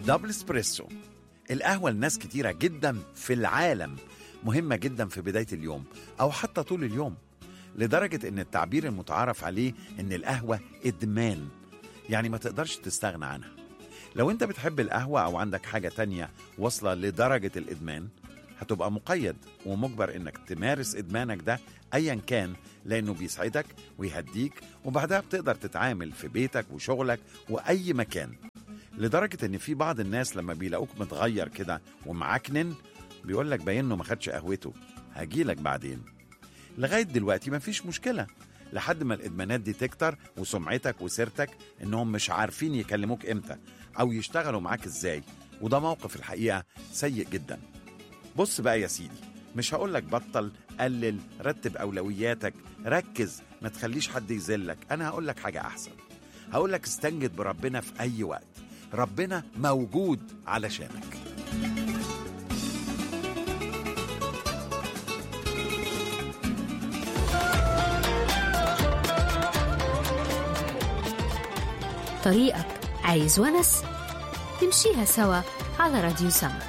دبل اسبريسو القهوة لناس كتيرة جدا في العالم مهمة جدا في بداية اليوم أو حتى طول اليوم لدرجة إن التعبير المتعارف عليه إن القهوة إدمان يعني ما تقدرش تستغنى عنها لو أنت بتحب القهوة أو عندك حاجة تانية واصلة لدرجة الإدمان هتبقى مقيد ومجبر إنك تمارس إدمانك ده أيا كان لأنه بيسعدك ويهديك وبعدها بتقدر تتعامل في بيتك وشغلك وأي مكان لدرجة إن في بعض الناس لما بيلاقوك متغير كده ومعكنن بيقول لك باين إنه ما خدش قهوته هجيلك بعدين لغاية دلوقتي مفيش مشكلة لحد ما الإدمانات دي تكتر وسمعتك وسيرتك إنهم مش عارفين يكلموك إمتى أو يشتغلوا معاك إزاي وده موقف الحقيقة سيء جدا بص بقى يا سيدي مش هقولك بطل قلل رتب أولوياتك ركز ما تخليش حد يذلك أنا هقولك حاجة أحسن هقولك استنجد بربنا في أي وقت ربنا موجود علشانك طريقك عايز ونس نمشيها سوا على راديو سما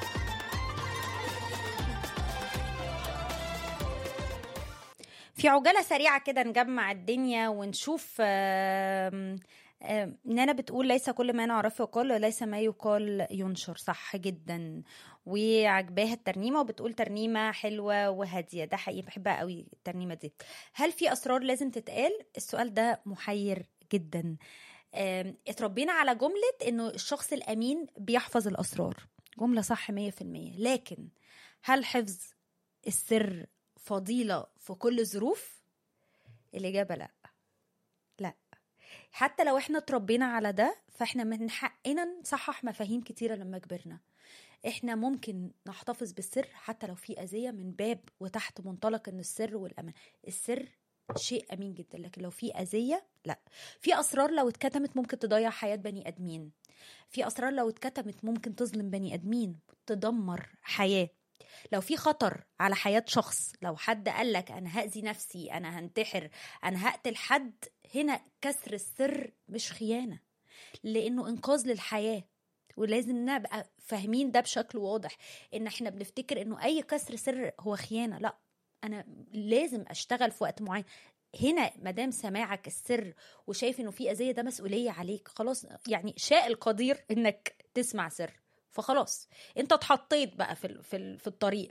في عجالة سريعة كده نجمع الدنيا ونشوف آم، آم، نانا بتقول ليس كل ما نعرفه يقال وليس ما يقال ينشر صح جدا وعجباها الترنيمة وبتقول ترنيمة حلوة وهادية ده حقيقي بحبها قوي الترنيمة دي هل في أسرار لازم تتقال السؤال ده محير جدا آم، اتربينا على جملة انه الشخص الامين بيحفظ الاسرار جملة صح 100% لكن هل حفظ السر فضيلة في كل الظروف الإجابة لا لا حتى لو احنا اتربينا على ده فاحنا من حقنا نصحح مفاهيم كتيرة لما كبرنا احنا ممكن نحتفظ بالسر حتى لو في أذية من باب وتحت منطلق ان السر والأمان السر شيء امين جدا لكن لو في اذيه لا في اسرار لو اتكتمت ممكن تضيع حياه بني ادمين في اسرار لو اتكتمت ممكن تظلم بني ادمين تدمر حياه لو في خطر على حياه شخص لو حد قالك انا هاذي نفسي انا هنتحر انا هقتل حد هنا كسر السر مش خيانه لانه انقاذ للحياه ولازم نبقى فاهمين ده بشكل واضح ان احنا بنفتكر انه اي كسر سر هو خيانه لا انا لازم اشتغل في وقت معين هنا مدام سماعك السر وشايف انه في اذيه ده مسؤوليه عليك خلاص يعني شاء القدير انك تسمع سر فخلاص انت اتحطيت بقى في ال- في ال- في الطريق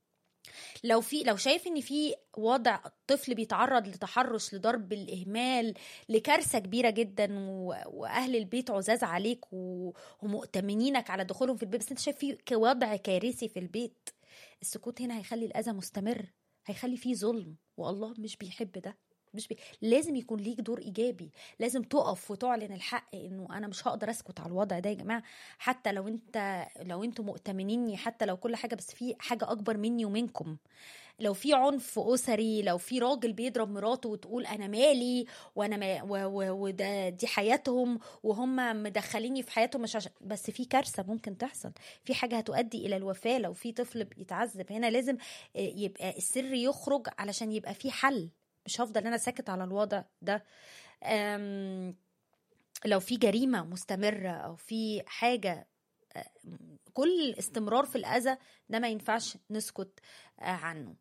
لو في لو شايف ان في وضع طفل بيتعرض لتحرش لضرب الاهمال لكارثه كبيره جدا و... واهل البيت عزاز عليك و... ومؤتمنينك على دخولهم في البيت بس انت شايف في وضع كارثي في البيت السكوت هنا هيخلي الاذى مستمر هيخلي فيه ظلم والله مش بيحب ده مش بي... لازم يكون ليك دور ايجابي لازم تقف وتعلن الحق انه انا مش هقدر اسكت على الوضع ده يا جماعه حتى لو انت لو انتوا مؤتمنيني حتى لو كل حاجه بس في حاجه اكبر مني ومنكم لو في عنف اسري لو في راجل بيضرب مراته وتقول انا مالي وانا ما و... و... وده دي حياتهم وهم مدخليني في حياتهم مش عشان بس في كارثه ممكن تحصل في حاجه هتؤدي الى الوفاه لو في طفل بيتعذب هنا لازم يبقى السر يخرج علشان يبقى في حل مش هفضل انا ساكت على الوضع ده أم... لو في جريمه مستمره او في حاجه كل استمرار في الاذى ده ما ينفعش نسكت عنه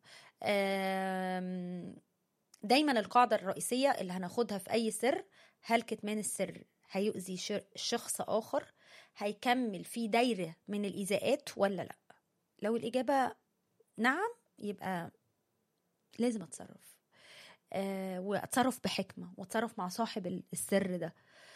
دايما القاعده الرئيسيه اللي هناخدها في اي سر هل كتمان السر هيؤذي شخص اخر هيكمل في دايره من الايذاءات ولا لا لو الاجابه نعم يبقى لازم اتصرف أه واتصرف بحكمه واتصرف مع صاحب السر ده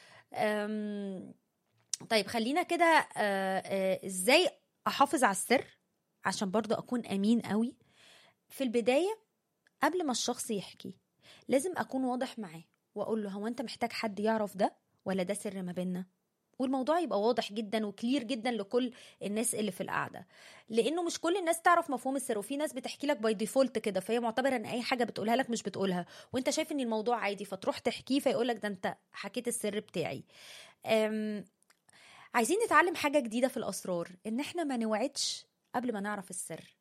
طيب خلينا كده ازاي احافظ على السر عشان برضو اكون امين قوي في البدايه قبل ما الشخص يحكي لازم اكون واضح معاه واقول له هو انت محتاج حد يعرف ده ولا ده سر ما بيننا والموضوع يبقى واضح جدا وكلير جدا لكل الناس اللي في القعده لانه مش كل الناس تعرف مفهوم السر وفي ناس بتحكي لك باي ديفولت كده فهي معتبره ان اي حاجه بتقولها لك مش بتقولها وانت شايف ان الموضوع عادي فتروح تحكيه فيقول لك ده انت حكيت السر بتاعي عايزين نتعلم حاجه جديده في الاسرار ان احنا ما نوعدش قبل ما نعرف السر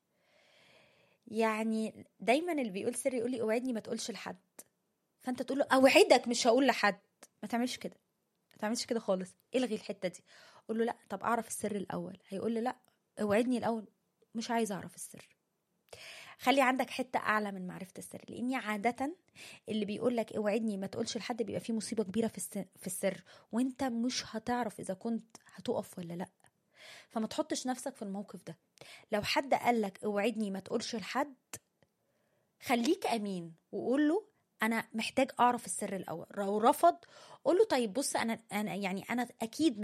يعني دايما اللي بيقول سر يقول لي اوعدني ما تقولش لحد فانت تقول له اوعدك مش هقول لحد ما تعملش كده ما تعملش كده خالص الغي الحته دي قول له لا طب اعرف السر الاول هيقول لي لا اوعدني الاول مش عايز اعرف السر خلي عندك حته اعلى من معرفه السر لاني عاده اللي بيقول لك اوعدني ما تقولش لحد بيبقى فيه مصيبه كبيره في الس- في السر وانت مش هتعرف اذا كنت هتقف ولا لا فما تحطش نفسك في الموقف ده لو حد قال لك اوعدني ما تقولش لحد خليك امين وقول له انا محتاج اعرف السر الاول لو رفض قول له طيب بص انا انا يعني انا اكيد مش